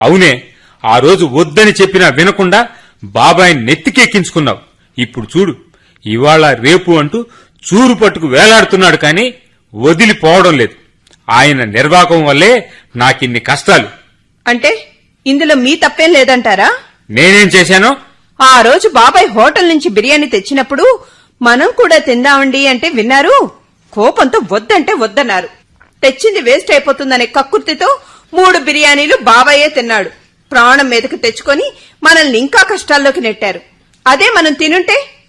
అవునే ఆ రోజు వద్దని చెప్పినా వినకుండా బాబాయ్ నెత్తికెక్కించుకున్నావు ఇప్పుడు చూడు ఇవాళ రేపు అంటూ చూరు పట్టుకు వేలాడుతున్నాడు కాని వదిలిపోవడం లేదు ఆయన నిర్వాకం వల్లే నాకిన్ని కష్టాలు అంటే ఇందులో మీ తప్పేం లేదంటారా నేనేం చేశానో ఆ రోజు బాబాయ్ హోటల్ నుంచి బిర్యానీ తెచ్చినప్పుడు మనం కూడా తిందామండి అంటే విన్నారు కోపంతో వద్దంటే వద్దన్నారు తెచ్చింది వేస్ట్ అయిపోతుందనే కక్కుర్తితో మూడు బిర్యానీలు బాబాయే తిన్నాడు ప్రాణం మీదకు తెచ్చుకొని మనల్ని ఇంకా కష్టాల్లోకి నెట్టారు అదే మనం తినుంటే